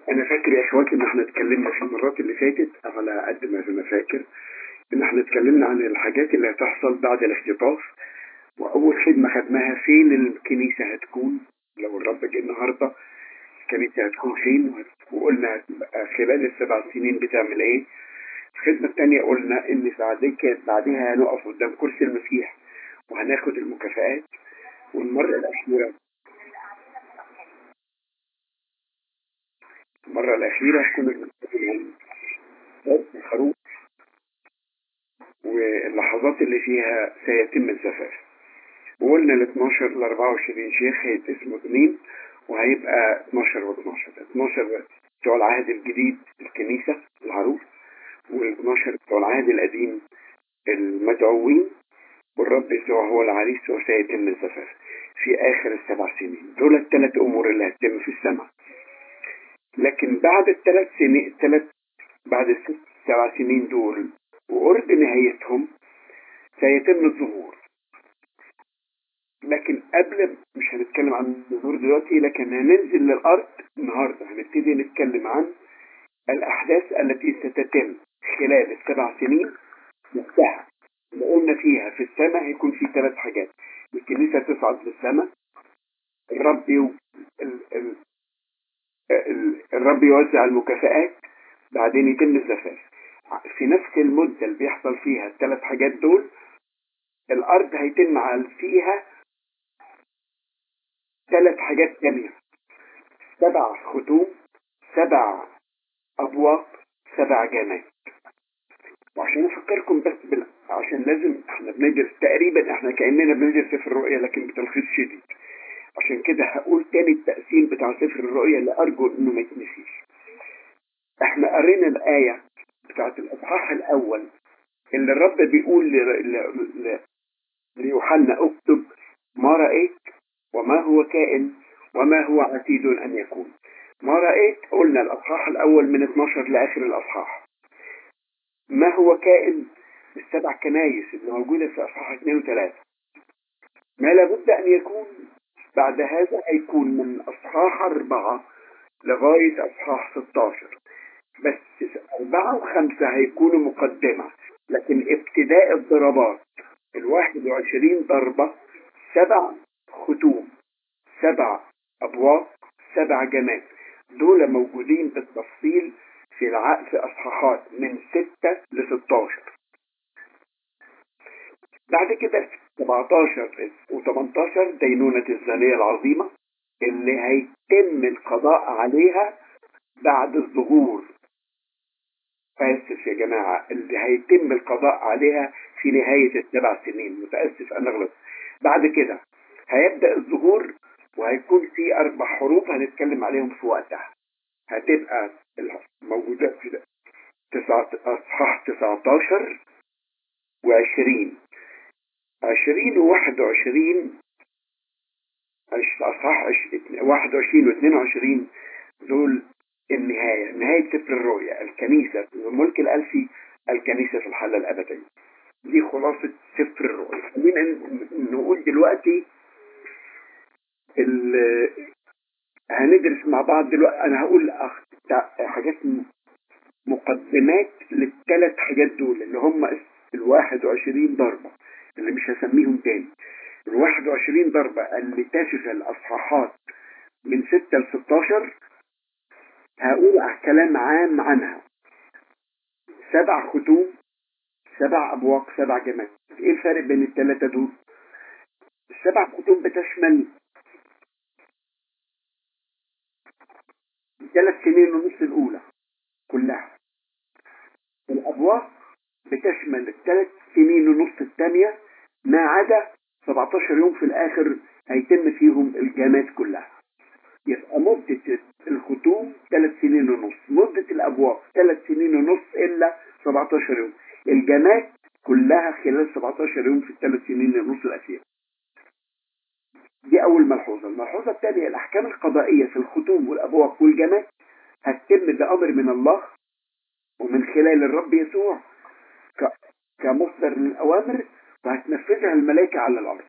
انا فاكر يا اخواتي ان احنا اتكلمنا في المرات اللي فاتت على قد ما انا فاكر ان احنا اتكلمنا عن الحاجات اللي هتحصل بعد الاختطاف واول خدمه خدناها فين الكنيسه هتكون لو الرب جه النهارده الكنيسه هتكون فين وقلنا هتبقى خلال السبع سنين بتعمل ايه الخدمه الثانيه قلنا ان بعد بعدها هنقف قدام كرسي المسيح وهناخد المكافآت والمره الاخيره المرة الأخيرة كنا بنتكلم عن الخروف واللحظات اللي فيها سيتم الزفاف وقلنا ال 12 ل 24 شيخ هيتقسموا اثنين وهيبقى 12 و 12 12 بتوع العهد الجديد الكنيسة العروس وال 12 بتوع العهد القديم المدعوين والرب يسوع هو العريس وسيتم الزفاف في آخر السبع سنين دول الثلاث أمور اللي هتتم في السماء لكن بعد الثلاث سنين الثلاث بعد الست سبع سنين دول وقرب نهايتهم سيتم الظهور لكن قبل مش هنتكلم عن الظهور دلوقتي لكن هننزل للأرض النهاردة هنبتدي نتكلم عن الأحداث التي ستتم خلال السبع سنين نفسها اللي قلنا فيها في السماء هيكون في ثلاث حاجات الكنيسة تصعد للسماء الرب يو... ال... ال... الرب يوزع المكافآت بعدين يتم الزفاف في نفس المدة اللي بيحصل فيها الثلاث حاجات دول الأرض هيتم فيها ثلاث حاجات تانية سبع ختوم سبع أبواق سبع جامات وعشان أفكركم بس بال... عشان لازم احنا بندرس تقريبا احنا كأننا بندرس سفر الرؤيا لكن بتلخيص شديد عشان كده هقول تاني التقسيم بتاع سفر الرؤيا اللي أرجو إنه ما يتنسيش. إحنا قرينا الآية بتاعت الإصحاح الأول اللي الرب بيقول ل... ل... ليوحنا اكتب ما رأيت وما هو كائن وما هو عتيد أن يكون. ما رأيت قلنا الأصحاح الأول من 12 لآخر الأصحاح. ما هو كائن السبع كنايس اللي موجودة في أصحاح 2 و3. ما لابد أن يكون بعد هذا هيكون من أصحاح أربعة لغاية أصحاح 16 بس أربعة وخمسة هيكونوا مقدمة لكن ابتداء الضربات الواحد وعشرين ضربة سبع ختوم سبع أبواق سبع جماد دول موجودين بالتفصيل في العقد في أصحاحات من ستة ل 16 بعد كده 17 و18 دينونة الزانية العظيمة اللي هيتم القضاء عليها بعد الظهور آسف يا جماعة اللي هيتم القضاء عليها في نهاية السبع سنين متأسف أنا غلط بعد كده هيبدأ الظهور وهيكون في أربع حروف هنتكلم عليهم في وقتها هتبقى موجودة في تسعة أصحاح 19 و20 عشرين وواحد وعشرين أصحاح واحد وعشرين واثنين وعشرين دول النهاية نهاية سفر الرؤيا الكنيسة في الملك الألفي الكنيسة في الحالة الأبدية دي خلاصة سفر الرؤيا خلينا نقول دلوقتي هندرس مع بعض دلوقتي أنا هقول حاجات مقدمات للثلاث حاجات دول اللي هم الواحد وعشرين ضربة اللي مش هسميهم تاني ال 21 ضربة اللي تشغل الأصحاحات من 6 ل 16 هقول كلام عام عنها سبع ختوم سبع أبواق سبع جمال إيه الفرق بين الثلاثة دول؟ السبع ختوم بتشمل ثلاث سنين ونص الأولى كلها الأبواق بتشمل الثلاث سنين ونص الثانية ما عدا 17 يوم في الآخر هيتم فيهم الجامات كلها يبقى مدة الختوم ثلاث سنين ونص مدة الأبواق ثلاث سنين ونص إلا 17 يوم الجامات كلها خلال 17 يوم في الثلاث سنين ونص الأخيرة دي أول ملحوظة الملحوظة الثانية الأحكام القضائية في الختوم والأبواق والجامات هتتم بأمر من الله ومن خلال الرب يسوع كمصدر للأوامر وهتنفذها الملائكة على الأرض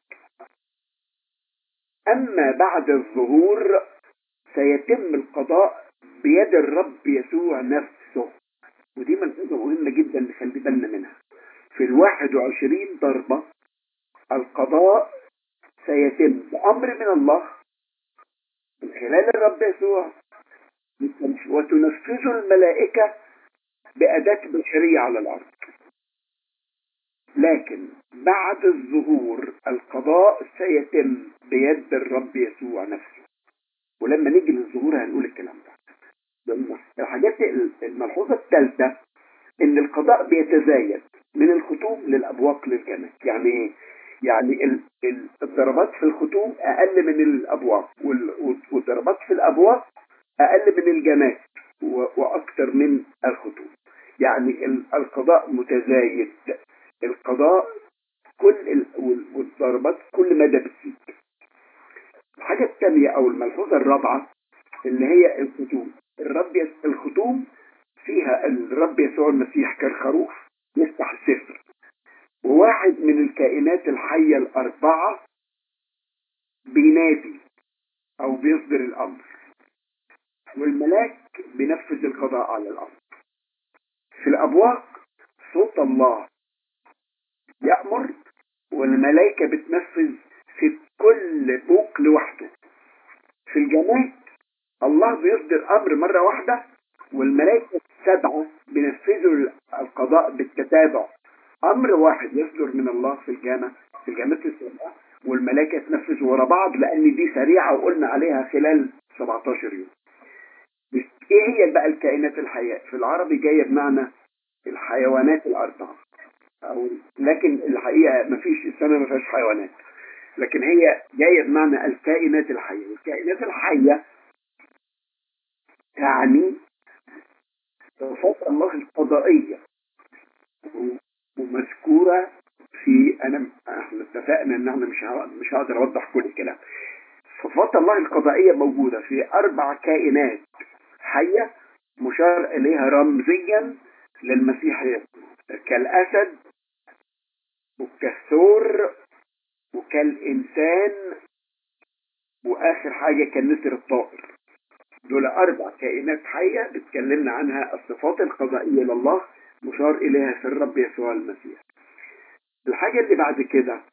أما بعد الظهور سيتم القضاء بيد الرب يسوع نفسه ودي ملحوظة مهمة جدا نخلي بالنا منها في الواحد وعشرين ضربة القضاء سيتم بأمر من الله من خلال الرب يسوع وتنفذ الملائكة بأداة بشرية على الأرض لكن بعد الظهور القضاء سيتم بيد الرب يسوع نفسه ولما نيجي للظهور هنقول الكلام ده الحاجات الملحوظة الثالثة ان القضاء بيتزايد من الختوم للابواق للجنة يعني ايه يعني ال- ال- الضربات في الختوم اقل من الابواق وال- والضربات في الابواق اقل من الجنات و- واكثر من الختوم يعني ال- القضاء متزايد القضاء كل ال- وال- والضربات كل مدى بتزيد الحاجة الثانية او الملحوظة الرابعة اللي هي الختوم الرب يس... الختوم فيها الرب يسوع المسيح كالخروف يفتح السفر وواحد من الكائنات الحية الأربعة بينادي أو بيصدر الأمر والملاك بينفذ القضاء على الأرض في الأبواق صوت الله يأمر والملائكة بتنفذ في كل بوق لوحده في الجماد الله بيصدر أمر مرة واحدة والملائكة السبعة بينفذوا القضاء بالتتابع أمر واحد يصدر من الله في الجامع في الجامعات السبعة والملائكة تنفذ ورا بعض لأن دي سريعة وقلنا عليها خلال 17 يوم بس إيه هي بقى الكائنات الحية في العربي جاية بمعنى الحيوانات الأربعة أو لكن الحقيقة مفيش السنة ما فيهاش حيوانات لكن هي جاية بمعنى الكائنات الحية الكائنات الحية يعني صفات الله القضائية ومذكورة في أنا احنا اتفقنا إن احنا مش ه- مش هقدر أوضح كل الكلام صفات الله القضائية موجودة في أربع كائنات حية مشار إليها رمزيا للمسيح يسوع كالأسد وكالثور وكالإنسان وآخر حاجة كالنسر الطائر دول أربع كائنات حية بتكلمنا عنها الصفات القضائية لله مشار إليها في الرب يسوع المسيح الحاجة اللي بعد كده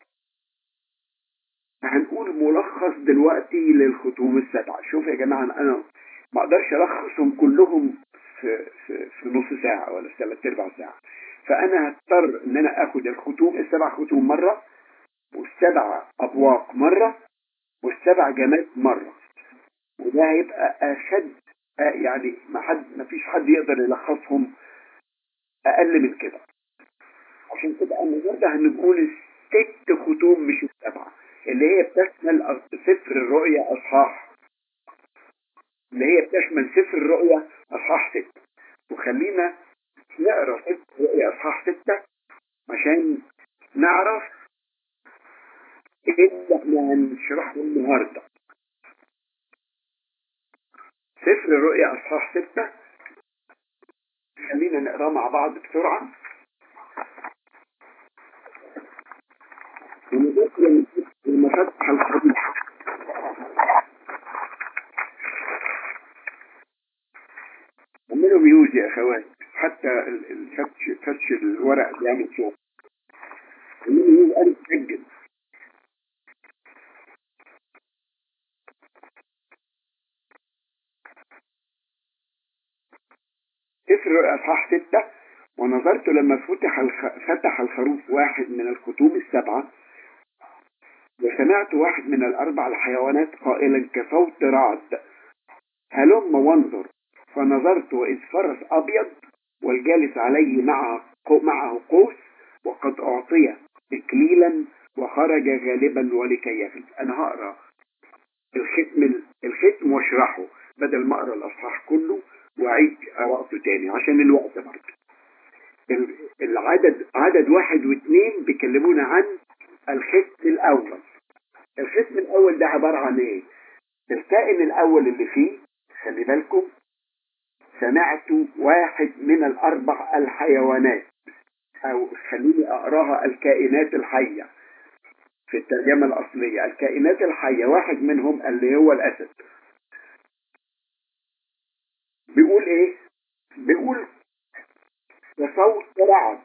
هنقول ملخص دلوقتي للختوم السبعة شوف يا جماعة أنا ما أقدرش ألخصهم كلهم في, في, في نص ساعة ولا في ثلاث أرباع ساعة فأنا هضطر إن أنا آخد الختوم السبع ختوم مرة والسبع أبواق مرة والسبع جماد مرة وده هيبقى أشد آه يعني ما حد ما فيش حد يقدر يلخصهم أقل من كده عشان كده النهارده هنقول الست ختوم مش السبعة اللي هي بتشمل سفر الرؤيا أصحاح اللي هي بتشمل سفر الرؤيا أصحاح ستة وخلينا نقرا سفر الرؤيا أصحاح ستة عشان نعرف ايه اللي احنا هنشرحه النهارده سفر الرؤيا اصحاح ستة خلينا نقراه مع بعض بسرعة ونذكر المفتح القبيح اعملوا ميوز يا اخوات حتى ال- الفتش فتش الورق بيعمل صوت اعملوا ميوز انا مسجل سفر اصحاح ستة ونظرت لما فتح الخ... فتح الخروف واحد من الختوم السبعة وسمعت واحد من الأربع الحيوانات قائلا كصوت رعد هلم وانظر فنظرت وإذ فرس أبيض والجالس عليه معه معه قوس وقد أعطي إكليلا وخرج غالبا ولكي يفز أنا هقرأ الختم الختم واشرحه بدل ما أقرأ الأصحاح كله وأعيد قراءته تاني عشان الوقت برضه ال- العدد عدد واحد واثنين بيكلمونا عن الختم الأول الختم الأول ده عبارة عن إيه؟ الكائن الأول اللي فيه خلي بالكم سمعت واحد من الأربع الحيوانات أو خليني أقراها الكائنات الحية في الترجمة الأصلية الكائنات الحية واحد منهم اللي هو الأسد بيقول ايه بيقول كصوت رعد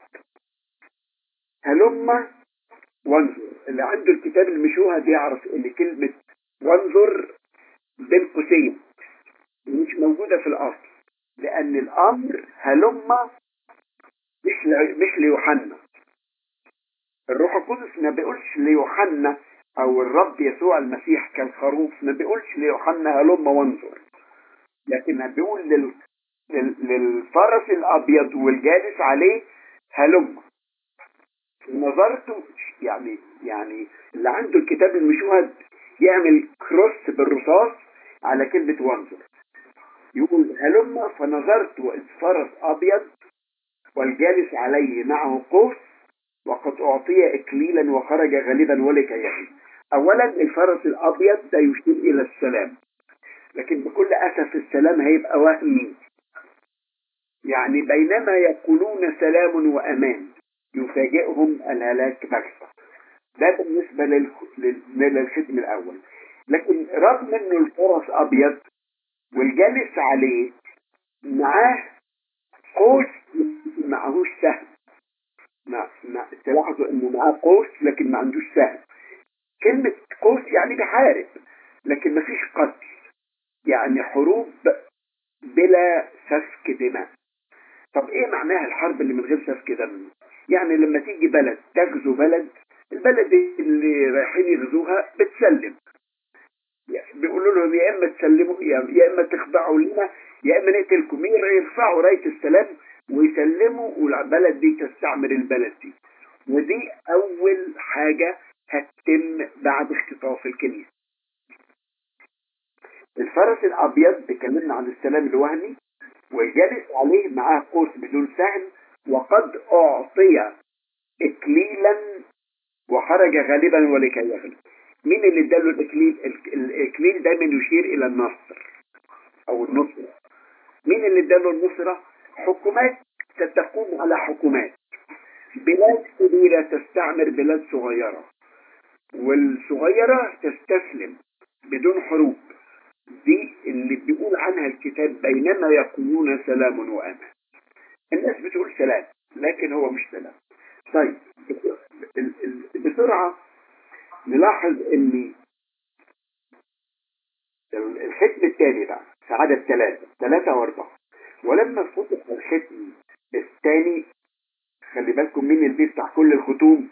هلم وانظر اللي عنده الكتاب المشوهد يعرف ان كلمة وانظر بين قوسين مش موجودة في الأصل لأن الأمر هلم مش ل- مش ليوحنا الروح القدس ما بيقولش ليوحنا أو الرب يسوع المسيح كالخروف ما بيقولش ليوحنا هلم وانظر لكن بيقول لل... لل... للفرس الأبيض والجالس عليه هلم نظرته يعني يعني اللي عنده الكتاب المشوهد يعمل كروس بالرصاص على كلمة وانظر يقول هلم فنظرت وإذ فرس أبيض والجالس عليه معه قوس وقد أعطي إكليلا وخرج غالبا ولكي يحيي أولا الفرس الأبيض ده يشير إلى السلام لكن بكل أسف السلام هيبقى وهمي يعني بينما يقولون سلام وأمان يفاجئهم الهلاك بغتة ده بالنسبة للخ- لل- للختم الأول لكن رغم أنه الفرس أبيض والجالس عليه معاه قوس معهوش سهم ما ما تلاحظوا انه معاه قوس لكن ما عندوش سهم كلمة قوس يعني بيحارب لكن ما فيش قتل يعني حروب بلا سفك دماء طب ايه معناها الحرب اللي من غير سفك دم يعني لما تيجي بلد تغزو بلد البلد اللي رايحين يغزوها بتسلم يعني بيقولوا لهم يا اما تسلموا يا يا اما تخضعوا لنا يا اما نقتلكم يرفعوا رايه السلام ويسلموا والبلد دي تستعمر البلد دي ودي اول حاجه هتتم بعد اختطاف الكنيسه الفرس الابيض بيكلمنا عن السلام الوهمي والجالس عليه معاه قوس بدون سهم وقد اعطي اكليلا وخرج غالبا ولكي يغلب مين اللي اداله الاكليل ال- الاكليل دايما يشير الى النصر او النصرة مين اللي اداله النصرة حكومات ستقوم على حكومات بلاد كبيرة تستعمر بلاد صغيرة والصغيرة تستسلم بدون حروب دي اللي بيقول عنها الكتاب بينما يقولون سلام وأمان الناس بتقول سلام لكن هو مش سلام طيب ال- ال- بسرعة نلاحظ ان ال- الختم الثاني بقى في عدد ثلاثة ثلاثة واربعة ولما فتح الختم الثاني خلي بالكم مين اللي بيفتح كل الختوم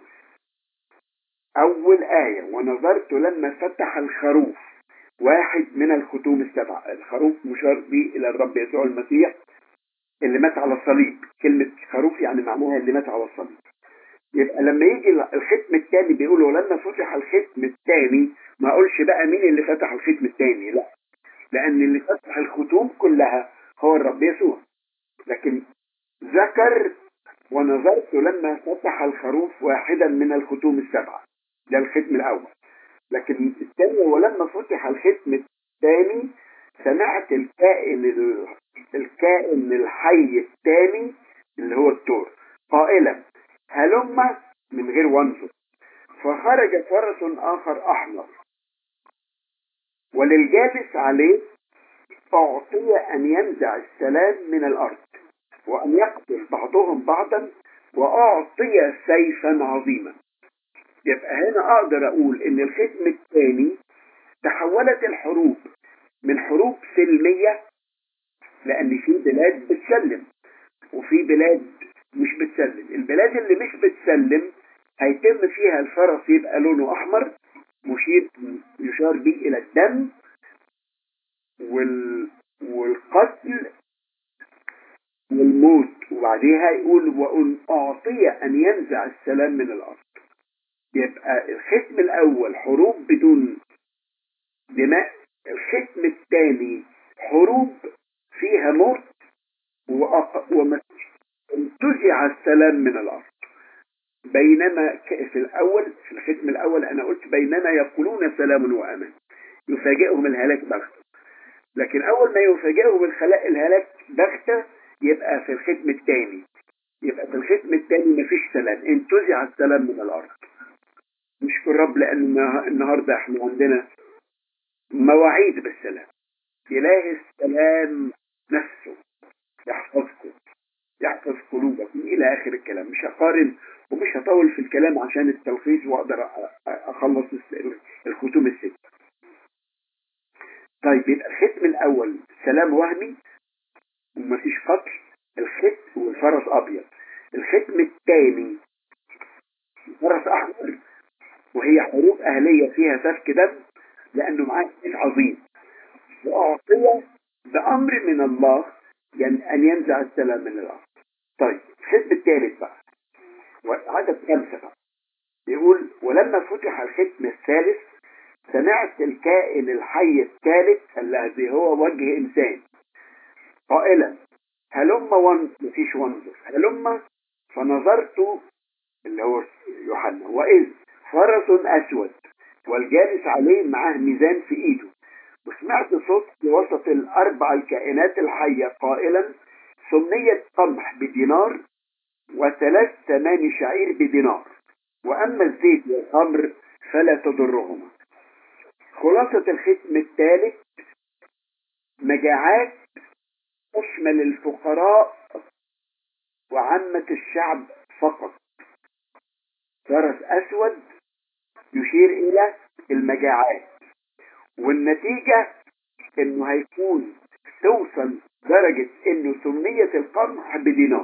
أول آية ونظرت لما فتح الخروف واحد من الختوم السبعة الخروف مشار به إلى الرب يسوع المسيح اللي مات على الصليب كلمة خروف يعني معناها اللي مات على الصليب يبقى لما يجي الختم الثاني بيقولوا لما فتح الختم الثاني ما اقولش بقى مين اللي فتح الختم الثاني لا لان اللي فتح الختوم كلها هو الرب يسوع لكن ذكر ونظرت لما فتح الخروف واحدا من الختوم السبعة ده الختم الاول لكن الثاني ولما فتح الختم الثاني سمعت الكائن ال- الكائن الحي الثاني اللي هو التور قائلا هلم من غير وانظر فخرج فرس آخر أحمر وللجالس عليه أعطي أن ينزع السلام من الأرض وأن يقتل بعضهم بعضا وأعطي سيفا عظيما يبقى هنا أقدر أقول إن الختم الثاني تحولت الحروب من حروب سلمية لأن في بلاد بتسلم وفي بلاد مش بتسلم البلاد اللي مش بتسلم هيتم فيها الفرس يبقى لونه احمر مشير يشار به الى الدم وال والقتل والموت وبعديها يقول وان اعطي ان ينزع السلام من الارض يبقى الختم الاول حروب بدون دماء الختم الثاني حروب فيها موت وأق- وما انتزع السلام من الأرض بينما ك- في الأول في الختم الأول أنا قلت بينما يقولون سلام وأمان يفاجئهم الهلاك بغتة لكن أول ما يفاجئهم الخلاء الهلاك بغتة يبقى في الختم الثاني يبقى في الختم الثاني مفيش سلام انتزع السلام من الأرض نشكر رب لأن النها- النهاردة احنا عندنا مواعيد بالسلام إله السلام نفسه الى اخر الكلام مش هقارن ومش هطول في الكلام عشان التلخيص واقدر اخلص الختوم الست طيب يبقى الختم الاول سلام وهمي ومفيش قتل الختم والفرس ابيض الختم الثاني فرس احمر وهي حروب اهلية فيها سفك دم لانه معاه جيش عظيم واعطي بامر من الله يعني ان ينزع السلام من الارض طيب الختم الثالث بقى وعدد خمسة بقى يقول ولما فتح الختم الثالث سمعت الكائن الحي الثالث الذي هو وجه انسان قائلا هلم ون مفيش وانظر هلم فنظرت اللي هو يوحنا واذ فرس اسود والجالس عليه معاه ميزان في ايده وسمعت صوت في وسط الاربع الكائنات الحية قائلا ثمنية قمح بدينار وثلاث ثمان شعير بدينار واما الزيت والخمر فلا تضرهما خلاصة الختم الثالث مجاعات تشمل الفقراء وعامة الشعب فقط فرس أسود يشير إلى المجاعات والنتيجة إنه هيكون توصل درجة إنه ثمنية القمح بدينار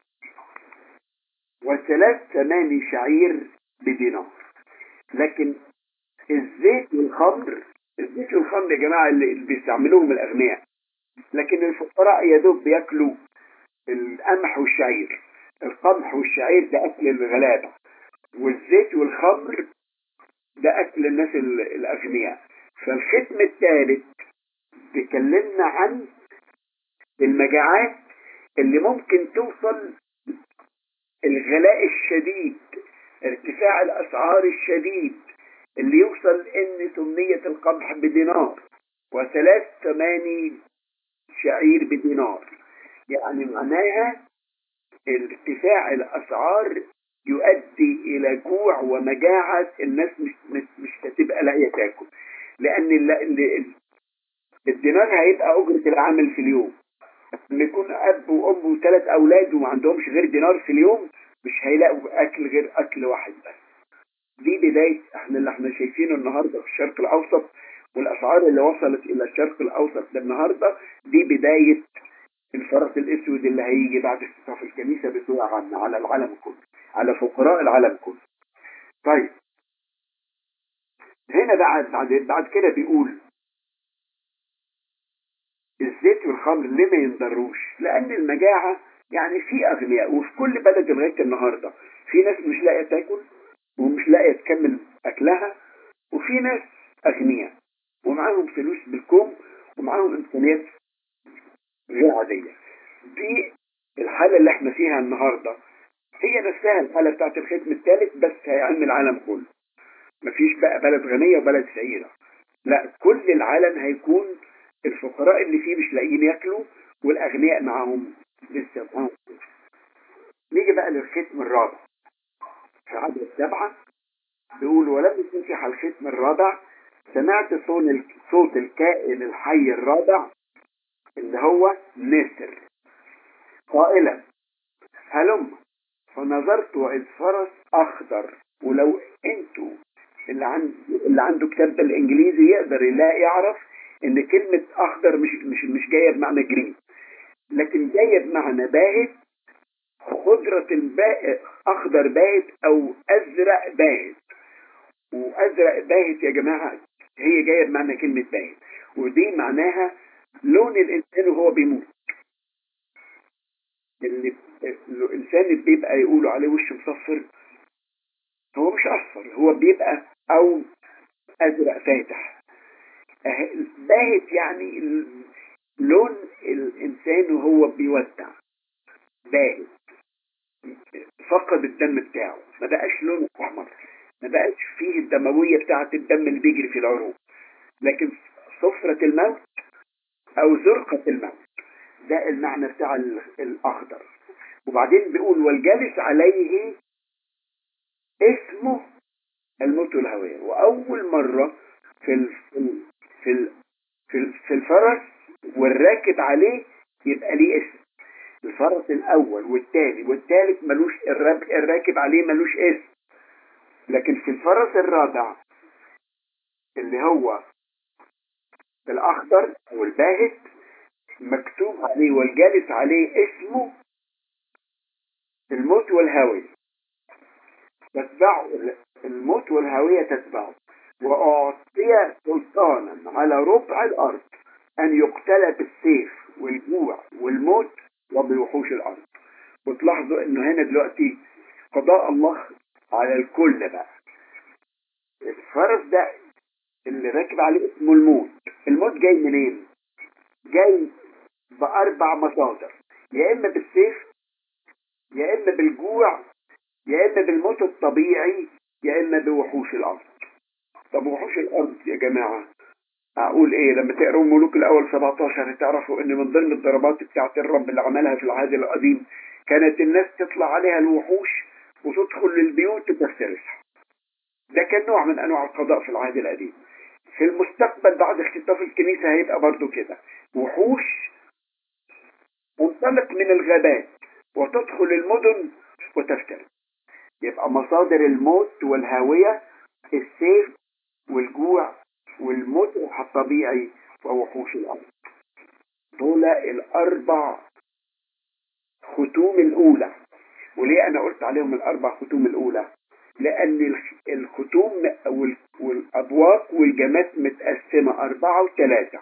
وثلاث ثماني شعير بدينار لكن الزيت والخمر الزيت والخمر يا جماعة اللي بيستعملوهم الأغنياء لكن الفقراء يا دوب بياكلوا القمح والشعير القمح والشعير ده أكل الغلابة والزيت والخمر ده أكل الناس الأغنياء فالختم الثالث بيكلمنا عن المجاعات اللي ممكن توصل الغلاء الشديد ارتفاع الأسعار الشديد اللي يوصل ان ثمنية القمح بدينار وثلاث ثماني شعير بدينار يعني معناها ارتفاع الأسعار يؤدي إلى جوع ومجاعة الناس مش, مش, مش هتبقى لاقية تاكل لأن الدينار هيبقى أجرة العامل في اليوم لما يكون أب وأم وثلاث أولاد وما عندهمش غير دينار في اليوم مش هيلاقوا أكل غير أكل واحد بس دي بداية احنا اللي احنا شايفينه النهاردة في الشرق الأوسط والأسعار اللي وصلت إلى الشرق الأوسط النهاردة دي بداية الفرس الأسود اللي هيجي بعد اختطاف الكنيسة بصورة عامة على العالم كله على فقراء العالم كله طيب هنا بعد بعد, بعد كده بيقول الزيت والخمر ليه ما ينضروش لأن المجاعة يعني في أغنياء وفي كل بلد لغاية النهاردة في ناس مش لاقية تاكل ومش لاقية تكمل أكلها وفي ناس أغنياء ومعاهم فلوس بالكوم ومعاهم إمكانيات غير عادية دي الحالة اللي احنا فيها النهاردة هي نفسها الحالة بتاعت الختم الثالث بس هيعم العالم كله مفيش بقى بلد غنية وبلد فقيرة لا كل العالم هيكون الفقراء اللي فيه مش لاقيين ياكلوا والأغنياء معاهم لسه معاهم نيجي بقى للختم الرابع في عدد سبعة بيقول ولم تنفح الختم الرابع سمعت صوت الكائن الحي الرابع اللي هو نسر قائلا هلم فنظرت وإذ فرس أخضر ولو انتوا اللي عنده اللي عنده كتاب بالانجليزي يقدر يلاقي يعرف ان كلمة اخضر مش مش مش جاية بمعنى جرين لكن جاية بمعنى باهت خضرة الباهت اخضر باهت او ازرق باهت وازرق باهت يا جماعة هي جاية بمعنى كلمة باهت ودي معناها لون الانسان وهو بيموت اللي الانسان اللي بيبقى يقولوا عليه وش مصفر هو مش اصفر هو بيبقى او ازرق فاتح باهت يعني لون الانسان وهو بيودع باهت فقد الدم بتاعه ما بقاش لونه احمر ما بقاش فيه الدموية بتاعة الدم اللي بيجري في العروق لكن صفرة الموت او زرقة الموت ده المعنى بتاع الاخضر وبعدين بيقول والجالس عليه اسمه الموت والهوية واول مرة في ال في ال في, ال في الفرس والراكب عليه يبقى ليه اسم الفرس الاول والثاني والثالث ملوش الراك- الراكب عليه ملوش اسم لكن في الفرس الرابع اللي هو الاخضر او الباهت مكتوب عليه والجالس عليه اسمه الموت والهاوية تتبعه الموت والهاوية تتبعه وأعطي سلطانا على ربع الأرض أن يقتل بالسيف والجوع والموت وبوحوش الأرض وتلاحظوا إنه هنا دلوقتي قضاء الله على الكل بقى الفرس ده اللي راكب عليه اسمه الموت الموت جاي منين؟ جاي بأربع مصادر يا إما بالسيف يا إما بالجوع يا إما بالموت الطبيعي يا إما بوحوش الأرض طب وحوش الأرض يا جماعة أقول إيه لما تقروا ملوك الأول 17 هتعرفوا إن من ضمن الضربات بتاعت الرب اللي عملها في العهد القديم كانت الناس تطلع عليها الوحوش وتدخل للبيوت وتفترسها ده كان نوع من أنواع القضاء في العهد القديم في المستقبل بعد اختطاف الكنيسة هيبقى برضو كده وحوش تنطلق من الغابات وتدخل المدن وتفترس يبقى مصادر الموت والهاوية السيف والجوع والموت الطبيعي ووحوش الأرض دول الأربع ختوم الأولى وليه أنا قلت عليهم الأربع ختوم الأولى لأن الخ- الختوم وال- والأبواق والجمات متقسمة أربعة وثلاثة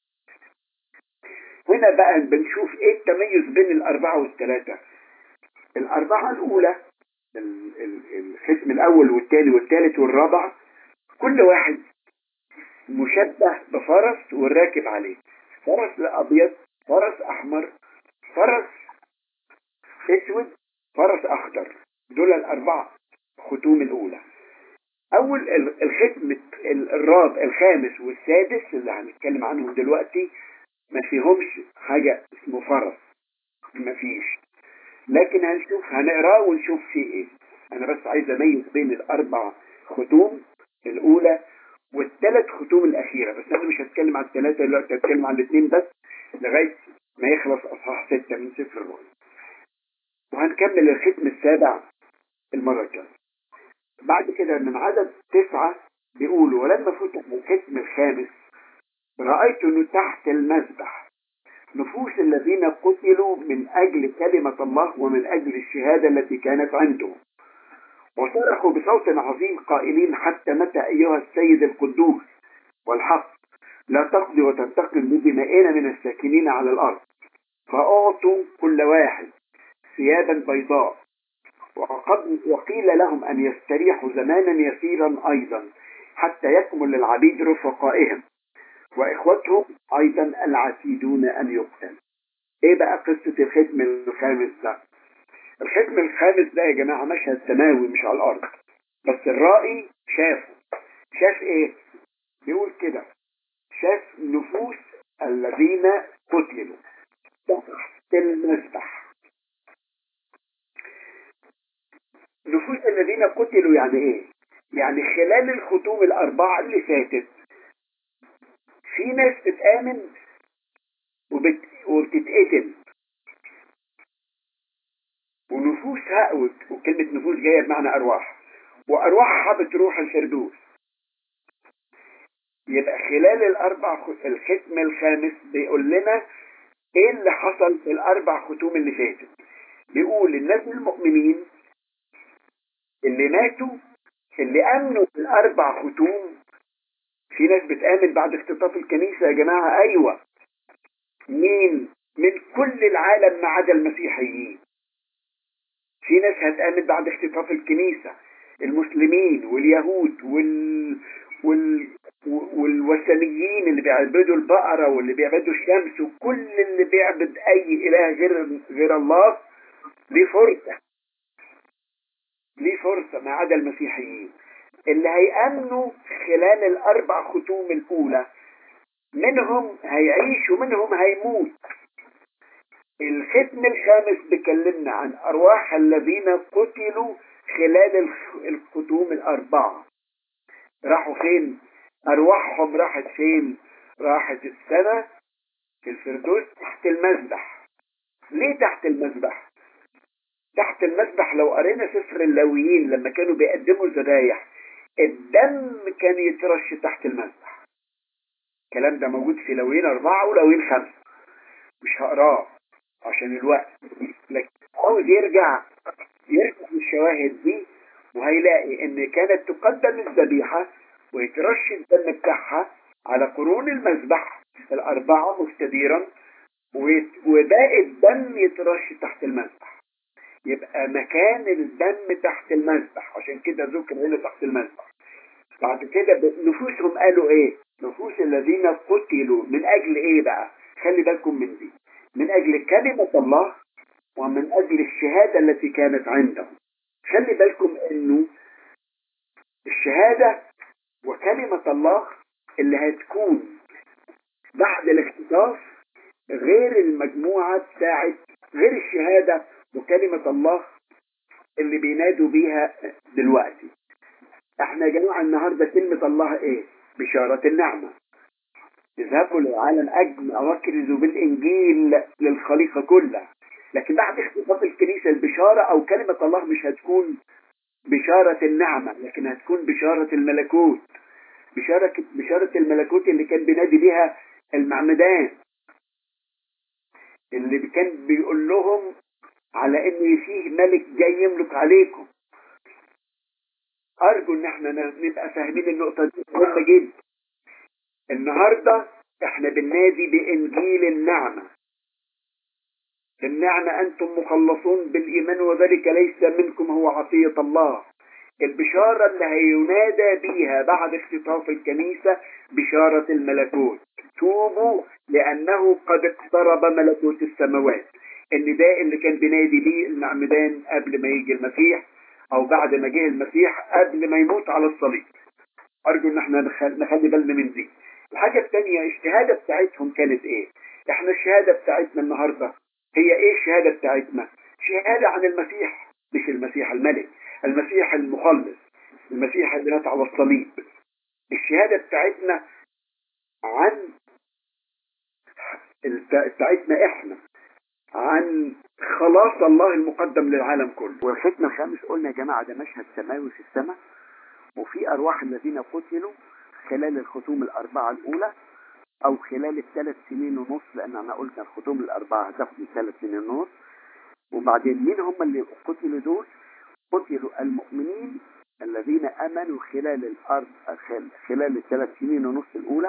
هنا بقى بنشوف إيه التميز بين الأربعة والثلاثة الأربعة الأولى ال- ال- الختم الأول والثاني والثالث والرابع كل واحد مشبه بفرس والراكب عليه فرس أبيض فرس أحمر فرس أسود فرس أخضر دول الأربعة ختوم الأولى أول ال- الختم ال- الرابع الخامس والسادس اللي هنتكلم عنهم دلوقتي ما فيهمش حاجة اسمه فرس ما فيش لكن هنشوف هنقراه ونشوف فيه ايه انا بس عايز اميز بين الاربع ختوم الاولى والثلاث ختوم الاخيره بس انا مش هتكلم عن الثلاثه دلوقتي هتكلم عن الاثنين بس لغايه ما يخلص اصحاح سته من سفر الرؤيا وهنكمل الختم السابع المره الجايه بعد كده من عدد تسعه بيقولوا ولما فتح الختم الخامس رايت انه تحت المذبح نفوس الذين قتلوا من أجل كلمة الله ومن أجل الشهادة التي كانت عندهم وصرخوا بصوت عظيم قائلين حتى متى أيها السيد القدوس والحق لا تقضي وتنتقم بدمائنا من الساكنين على الأرض فأعطوا كل واحد ثيابا بيضاء وقد وقيل لهم أن يستريحوا زمانا يسيرا أيضا حتى يكمل العبيد رفقائهم واخوتهم ايضا العتيدون ان يقتل ايه بقى قصة الختم الخامس ده الختم الخامس ده يا جماعة مشهد سماوي مش على الارض بس الرائي شافه شاف ايه بيقول كده شاف نفوس الذين قتلوا تحت المذبح نفوس الذين قتلوا يعني ايه يعني خلال الختوم الاربعة اللي فاتت في ناس بتآمن وبت... وبتتقتل ونفوسها و- وكلمة نفوس جاية بمعنى أرواح وأرواحها بتروح الفردوس يبقى خلال الأربع خ- الختم الخامس بيقول لنا إيه اللي حصل في الأربع ختوم اللي فاتت بيقول الناس المؤمنين اللي ماتوا اللي آمنوا بالأربع ختوم في ناس بتآمن بعد اختطاف الكنيسة يا جماعة أيوة مين من كل العالم ما عدا المسيحيين في ناس هتآمن بعد اختطاف الكنيسة المسلمين واليهود وال... وال... والوثنيين اللي بيعبدوا البقرة واللي بيعبدوا الشمس وكل اللي بيعبد أي إله غير غير الله ليه فرصة ليه فرصة ما عدا المسيحيين اللي هيأمنوا خلال الأربع ختوم الأولى منهم هيعيش ومنهم هيموت الختم الخامس بيكلمنا عن أرواح الذين قتلوا خلال الخ- الختوم الأربعة راحوا فين؟ أرواحهم راحت فين؟ راحت السنة في الفردوس تحت المذبح ليه تحت المذبح تحت المذبح لو قرينا سفر اللاويين لما كانوا بيقدموا الذبايح الدم كان يترش تحت المذبح الكلام ده موجود في لاويين أربعة ولاويين خمسة مش هقراه عشان الوقت لكن عاوز يرجع يرجع للشواهد دي وهيلاقي ان كانت تقدم الذبيحة ويترش الدم بتاعها على قرون المذبح الأربعة مستديرا وباقي الدم يترش تحت المذبح يبقى مكان الدم تحت المذبح عشان كده ذكر هنا تحت المذبح بعد كده نفوسهم قالوا ايه نفوس الذين قتلوا من اجل ايه بقى خلي بالكم من دي من اجل كلمة الله ومن اجل الشهادة التي كانت عندهم خلي بالكم انه الشهادة وكلمة الله اللي هتكون بعد الاختطاف غير المجموعة بتاعت غير الشهادة وكلمة الله اللي بينادوا بيها دلوقتي احنا يا جماعة النهاردة كلمة الله ايه بشارة النعمة اذهبوا للعالم اجمع واكرزوا بالانجيل للخليقة كلها لكن بعد اختطاف الكنيسة البشارة او كلمة الله مش هتكون بشارة النعمة لكن هتكون بشارة الملكوت بشارة بشارة الملكوت اللي كان بينادي بيها المعمدان اللي كان بيقول لهم على ان فيه ملك جاي يملك عليكم ارجو ان احنا نبقى فاهمين النقطة دي مهمة جدا النهاردة احنا بننادي بانجيل النعمة النعمة انتم مخلصون بالايمان وذلك ليس منكم هو عطية الله البشارة اللي هينادى بيها بعد اختطاف الكنيسة بشارة الملكوت توبوا لأنه قد اقترب ملكوت السماوات النداء اللي كان بينادي بيه المعمدان قبل ما يجي المسيح أو بعد ما جه المسيح قبل ما يموت على الصليب أرجو إن احنا نخلي بالنا من دي الحاجة الثانية الشهادة بتاعتهم كانت إيه؟ احنا الشهادة بتاعتنا النهاردة هي إيه الشهادة بتاعتنا؟ شهادة عن المسيح مش المسيح الملك المسيح المخلص المسيح اللي مات على الصليب الشهادة بتاعتنا عن بتاعتنا احنا عن خلاص الله المقدم للعالم كله والختم الخامس قلنا يا جماعة ده مشهد سماوي في السماء وفي أرواح الذين قتلوا خلال الختوم الأربعة الأولى أو خلال الثلاث سنين ونص لأن أنا قلنا الختوم الأربعة هتاخد ثلاث سنين ونص وبعدين مين هم اللي قتلوا دول؟ قتلوا المؤمنين الذين امنوا خلال الارض خلال الثلاث سنين ونص الاولى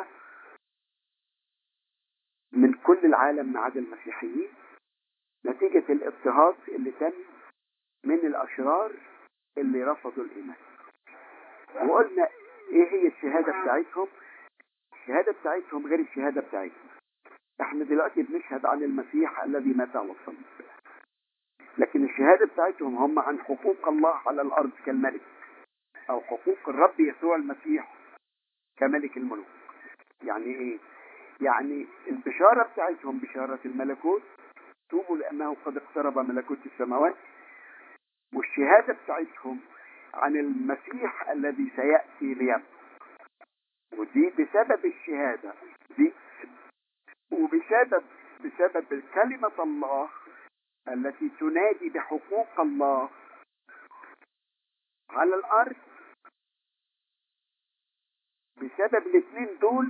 من كل العالم ما عدا المسيحيين نتيجة الاضطهاد اللي تم من الاشرار اللي رفضوا الايمان وقلنا ايه هي الشهادة بتاعتهم الشهادة بتاعتهم غير الشهادة بتاعتنا احنا دلوقتي بنشهد عن المسيح الذي مات على الصليب لكن الشهادة بتاعتهم هم عن حقوق الله على الأرض كالملك أو حقوق الرب يسوع المسيح كملك الملوك يعني إيه؟ يعني البشارة بتاعتهم بشارة الملكوت توبوا لأنه قد اقترب ملكوت السماوات والشهادة بتاعتهم عن المسيح الذي سيأتي ليبقى ودي بسبب الشهادة دي وبسبب بسبب كلمة الله التي تنادي بحقوق الله على الارض بسبب الاثنين دول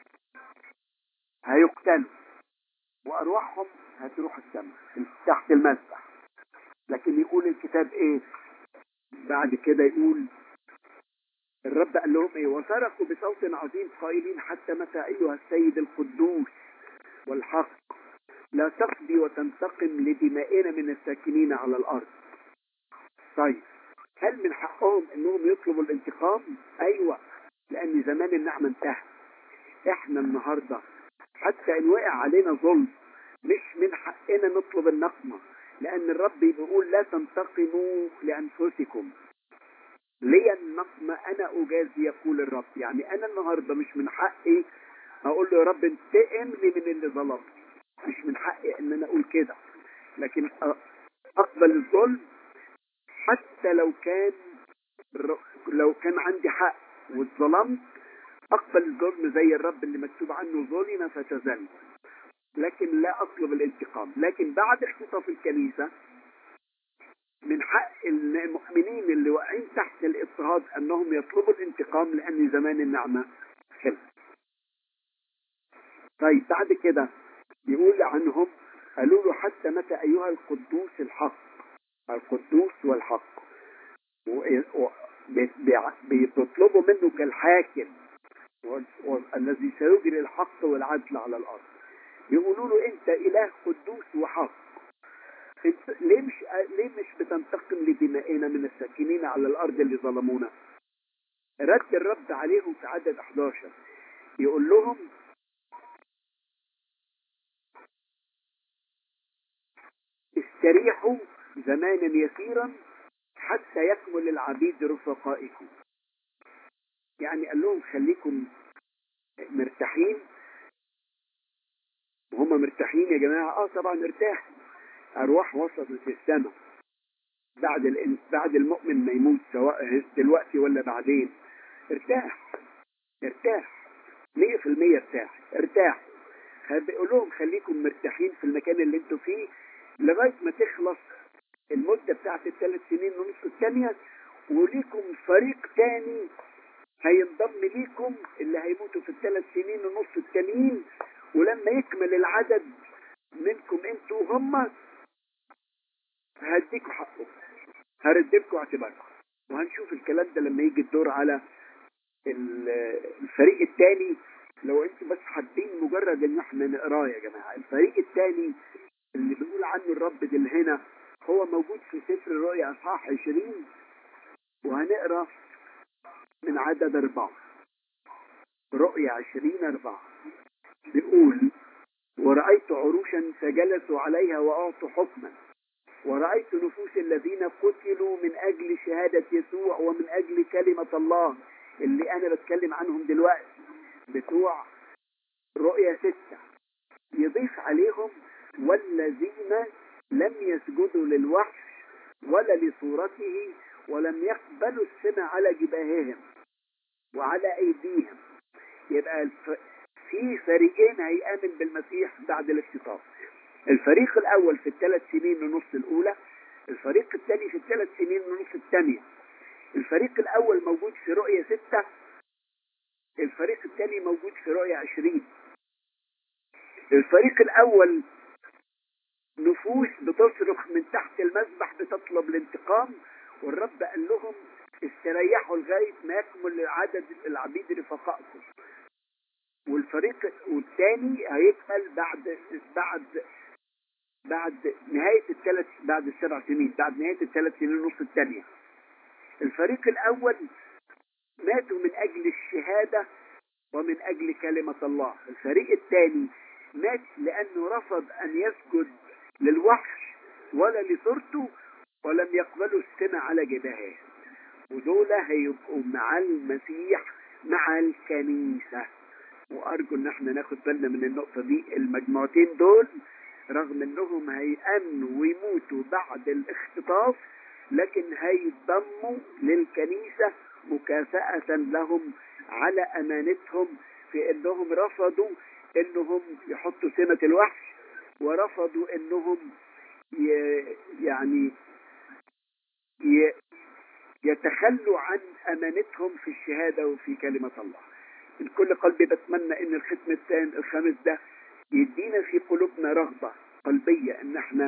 هيقتلوا وارواحهم هتروح السماء تحت المسبح لكن يقول الكتاب ايه بعد كده يقول الرب قال لهم ايه وصرخوا بصوت عظيم قائلين حتى متى ايها السيد القدوس والحق لا تقضي وتنتقم لدمائنا من الساكنين على الارض طيب هل من حقهم انهم يطلبوا الانتقام ايوه لان زمان النعمه انتهى احنا النهارده حتى ان وقع علينا ظلم مش من حقنا نطلب النقمه لان الرب بيقول لا تنتقموا لانفسكم لي النقمة أنا أجازي يقول الرب يعني أنا النهاردة مش من حقي أقول له يا رب انتقم لي من اللي ظلمني مش من حقي ان انا اقول كده لكن اقبل الظلم حتى لو كان لو كان عندي حق واتظلمت اقبل الظلم زي الرب اللي مكتوب عنه ظلم فتذل لكن لا أطلب الانتقام لكن بعد اختطاف الكنيسة من حق المؤمنين اللي واقعين تحت الاضطهاد أنهم يطلبوا الانتقام لأن زمان النعمة خلص طيب بعد كده يقول عنهم قالوا له حتى متى أيها القدوس الحق القدوس والحق بيطلبوا منه كالحاكم الذي سيجري الحق والعدل على الأرض بيقولوا له أنت إله قدوس وحق انت ليه مش ليه مش بتنتقم لدمائنا من الساكنين على الأرض اللي ظلمونا رد الرب عليهم في عدد 11 يقول لهم استريحوا زمانا يسيرا حتى يكمل العبيد رفقائكم يعني قال لهم خليكم مرتاحين وهم مرتاحين يا جماعة اه طبعا ارتاحوا ارواح وصلت السماء بعد ال... بعد المؤمن ما يموت سواء دلوقتي ولا بعدين ارتاح ارتاح 100% ارتاح ارتاح بيقول لهم خليكم مرتاحين في المكان اللي انتوا فيه لغايه ما تخلص المده بتاعت الثلاث سنين ونص الثانيه وليكم فريق تاني هينضم ليكم اللي هيموتوا في الثلاث سنين ونص التانيين ولما يكمل العدد منكم انتوا وهم هديكوا حقكم هردلكوا اعتباركم وهنشوف الكلام ده لما يجي الدور على الفريق الثاني لو انتوا بس حابين مجرد ان احنا نقراه يا جماعه الفريق الثاني اللي بيقول عنه الرب دل هنا هو موجود في سفر الرؤيا اصحاح 20 وهنقرا من عدد أربعة رؤيا عشرين أربعة بيقول ورأيت عروشا فجلسوا عليها وأعطوا حكما ورأيت نفوس الذين قتلوا من أجل شهادة يسوع ومن أجل كلمة الله اللي أنا بتكلم عنهم دلوقتي بتوع رؤيا ستة يضيف عليهم والذين لم يسجدوا للوحش ولا لصورته ولم يقبلوا السمع على جباههم وعلى أيديهم يبقى الف... في فريقين هيآمن بالمسيح بعد الاختطاف الفريق الأول في الثلاث سنين ونص الأولى الفريق الثاني في الثلاث سنين ونص الثانية الفريق الأول موجود في رؤية ستة الفريق الثاني موجود في رؤية عشرين الفريق الأول نفوس بتصرخ من تحت المذبح بتطلب الانتقام والرب قال لهم استريحوا لغاية ما يكمل عدد العبيد رفقائكم والفريق والثاني هيكمل بعد بعد بعد نهاية الثلاث بعد السبع سنين بعد نهاية الثلاث سنين ونص الثانية الفريق الأول ماتوا من أجل الشهادة ومن أجل كلمة الله الفريق الثاني مات لأنه رفض أن يسجد للوحش ولا لصورته ولم يقبلوا السمع على جباهه ودول هيبقوا مع المسيح مع الكنيسة وأرجو إن احنا ناخد بالنا من النقطة دي المجموعتين دول رغم إنهم هيأمنوا ويموتوا بعد الاختطاف لكن هيضموا للكنيسة مكافأة لهم على أمانتهم في إنهم رفضوا إنهم يحطوا سمة الوحش ورفضوا إنهم يعني يتخلوا عن أمانتهم في الشهادة وفي كلمة الله من كل قلبي بتمنى ان الختم الثاني الخامس ده يدينا في قلوبنا رغبة قلبية ان احنا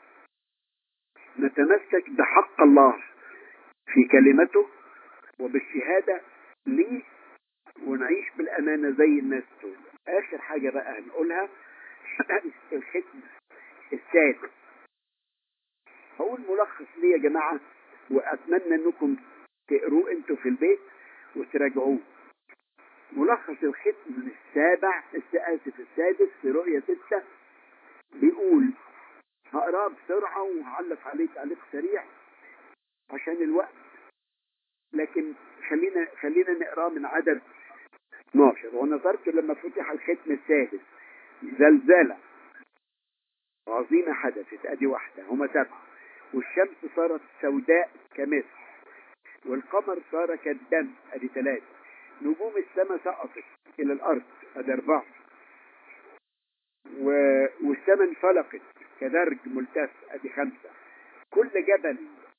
نتمسك بحق الله في كلمته وبالشهادة ليه ونعيش بالأمانة زي الناس دول آخر حاجة بقى هنقولها الختم السادس هقول ملخص ليه يا جماعة وأتمنى أنكم تقروه أنتوا في البيت وتراجعوه ملخص الختم السابع آسف السادس في رؤية ستة بيقول هقراه بسرعة وهعلق عليه تعليق سريع عشان الوقت لكن خلينا خلينا نقراه من عدد 12 ونظرت لما فتح الختم السادس زلزلة عظيمة حدثت ادي واحدة هما سبعة والشمس صارت سوداء كمسح والقمر صار كالدم ادي ثلاثة نجوم السماء سقطت الى الارض ادي اربعة و... والسماء انفلقت كدرج ملتف ادي خمسة كل جبل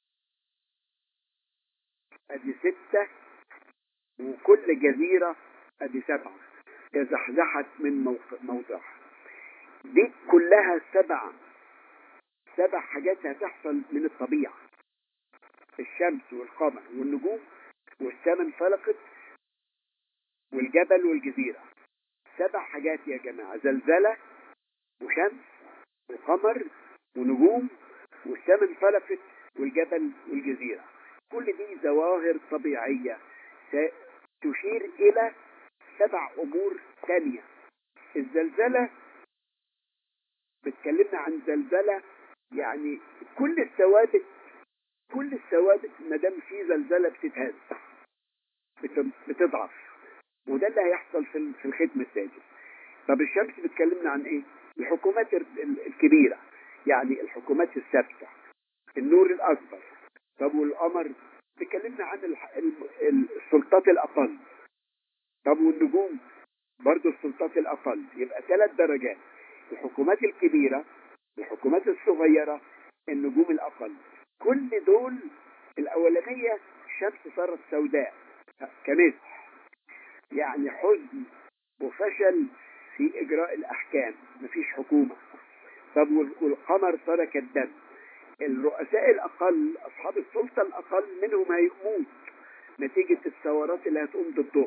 ادي ستة وكل جزيرة ادي سبعة تزحزحت من موق- موضعها دي كلها سبع سبع حاجات هتحصل من الطبيعة الشمس والقمر والنجوم والسماء انفلقت والجبل والجزيرة سبع حاجات يا جماعة زلزلة وشمس وقمر ونجوم والسماء انفلقت والجبل والجزيرة كل دي ظواهر طبيعية س- تشير إلى سبع أمور تانية الزلزلة بتكلمنا عن زلزلة يعني كل الثوابت كل الثوابت ما دام في زلزلة بتتهز بت- بتضعف وده اللي هيحصل في ال- في الختم السادس طب الشمس بتكلمنا عن ايه الحكومات ال- ال- الكبيرة يعني الحكومات الثابتة النور الأكبر طب والقمر بتكلمنا عن الح- ال- ال- السلطات الأقل طب والنجوم برضو السلطات الأقل يبقى ثلاث درجات الحكومات الكبيرة الحكومات الصغيرة النجوم الأقل كل دول الأولانية الشمس صارت سوداء كمسح يعني حزن وفشل في إجراء الأحكام مفيش حكومة طب وال- والقمر صار كالدم الرؤساء الأقل أصحاب السلطة الأقل منهم هيموت نتيجة الثورات اللي هتقوم ضدهم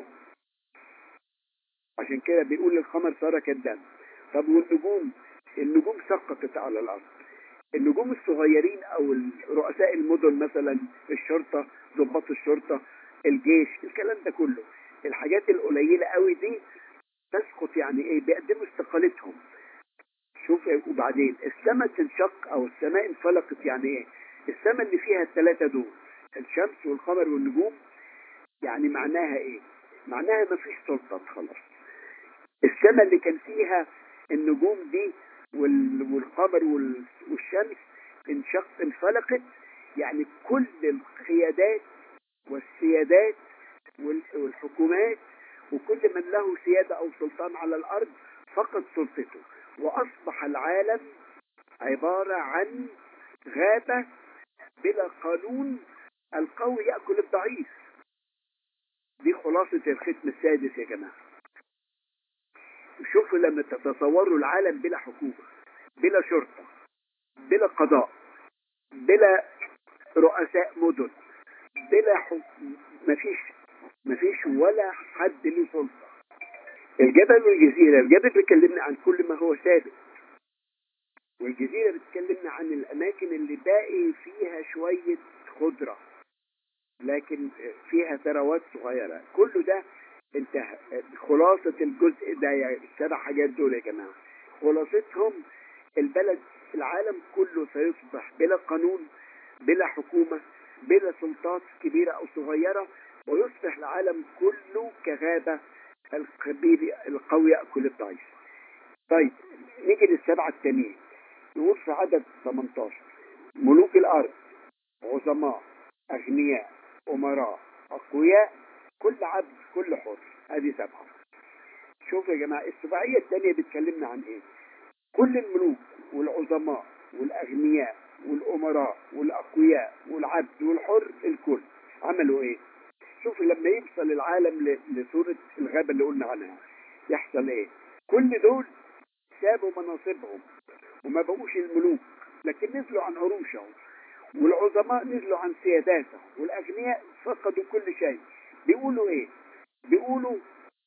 عشان كده بيقول القمر صار كالدم طب والنجوم النجوم سقطت على الأرض النجوم الصغيرين أو رؤساء المدن مثلا الشرطة ضباط الشرطة الجيش الكلام ده كله الحاجات القليلة قوي دي تسقط يعني ايه بيقدموا استقالتهم شوف وبعدين السماء تنشق او السماء انفلقت يعني ايه السماء اللي فيها الثلاثة دول الشمس والقمر والنجوم يعني معناها ايه معناها مفيش سلطات خلاص السماء اللي كان فيها النجوم دي وال- والقمر وال- والشمس انشق انفلقت يعني كل القيادات والسيادات وال- والحكومات وكل من له سيادة أو سلطان على الأرض فقد سلطته وأصبح العالم عبارة عن غابة بلا قانون القوي يأكل الضعيف دي خلاصة الختم السادس يا جماعة شوفوا لما تتصوروا العالم بلا حكومة بلا شرطة بلا قضاء بلا رؤساء مدن بلا حكم مفيش مفيش ولا حد له سلطة الجبل والجزيرة الجبل بيكلمنا عن كل ما هو ثابت والجزيرة بتكلمنا عن الأماكن اللي باقي فيها شوية خضرة لكن فيها ثروات صغيرة كل ده انتهى خلاصة الجزء ده يعني السبع حاجات دول يا جماعة خلاصتهم البلد العالم كله سيصبح بلا قانون بلا حكومة بلا سلطات كبيرة أو صغيرة ويصبح العالم كله كغابة القبيل القوي يأكل الضعيف طيب نيجي للسبعة التانيين نقول في عدد 18 ملوك الأرض عظماء أغنياء أمراء أقوياء كل عبد كل حر هذه سبعة شوفوا يا جماعة السبعية الثانية بتكلمنا عن إيه كل الملوك والعظماء والأغنياء والأمراء والأقوياء والعبد والحر الكل عملوا إيه شوف لما يوصل العالم ل- لصورة الغابة اللي قلنا عنها يحصل إيه كل دول سابوا مناصبهم وما بقوش الملوك لكن نزلوا عن عروشهم والعظماء نزلوا عن سياداتهم والأغنياء فقدوا كل شيء بيقولوا إيه بيقولوا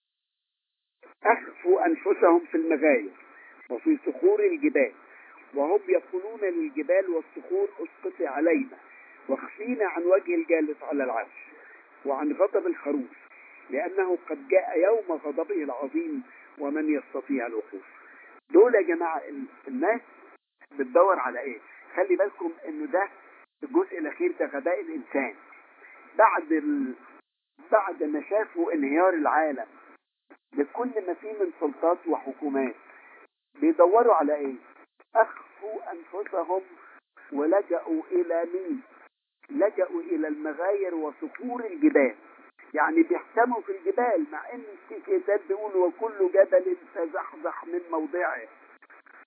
أخفوا أنفسهم في المغاير وفي صخور الجبال وهم يقولون للجبال والصخور اسقطي علينا واخفينا عن وجه الجالس على العرش وعن غضب الخروف لأنه قد جاء يوم غضبه العظيم ومن يستطيع الوقوف دول يا جماعة ال- الناس بتدور على ايه خلي بالكم انه ده الجزء الاخير ده غباء الانسان بعد ال... بعد ما شافوا انهيار العالم بكل ما فيه من سلطات وحكومات بيدوروا على ايه اخفوا انفسهم ولجأوا الى مين لجأوا الى المغاير وصخور الجبال يعني بيحكموا في الجبال مع ان في كتاب بيقول وكل جبل تزحزح من موضعه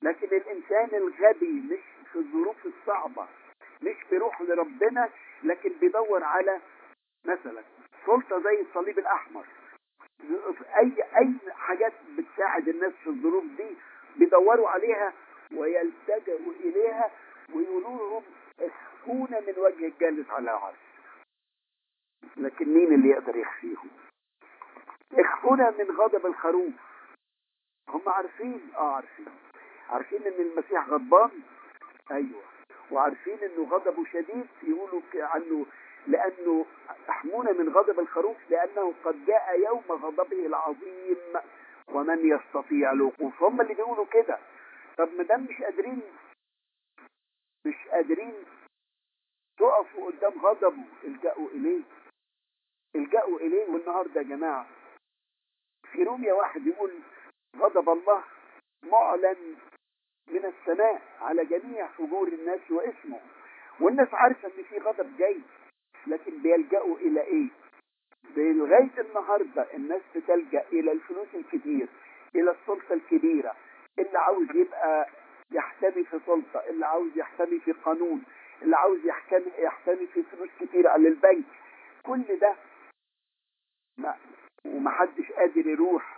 لكن الإنسان الغبي مش في الظروف الصعبة مش بيروح لربنا لكن بيدور على مثلا سلطة زي الصليب الأحمر أي أي حاجات بتساعد الناس في الظروف دي بيدوروا عليها ويلتجئوا إليها ويقولوا لهم اخفونا من وجه الجالس على العرش لكن مين اللي يقدر يخفيهم اخفونا من غضب الخروف هم عارفين اه عارفين عارفين ان المسيح غضبان ايوه وعارفين انه غضبه شديد يقولوا عنه لانه احمونا من غضب الخروف لانه قد جاء يوم غضبه العظيم ومن يستطيع الوقوف هم اللي بيقولوا كده طب ما دام مش قادرين مش قادرين تقفوا قدام غضبه الجأوا اليه الجأوا اليه والنهارده يا جماعه في روميا واحد يقول غضب الله معلن من السماء على جميع فجور الناس واسمه والناس عارفه ان في غضب جاي لكن بيلجأوا الى ايه لغايه النهارده الناس بتلجأ الى الفلوس الكتير الى السلطه الكبيره اللي عاوز يبقى يحتمي في سلطه اللي عاوز يحتمي في قانون اللي عاوز يحتمي يحتمي في فلوس كتير على البنك كل ده ما ومحدش قادر يروح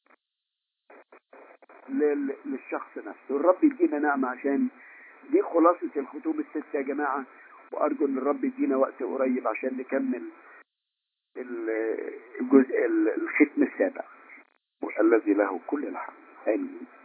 للشخص نفسه الرب يدينا نعمة عشان دي خلاصة الخطوب الست يا جماعة وأرجو أن الرب يدينا وقت قريب عشان نكمل الجزء الختم السابع الذي له كل الحمد آمين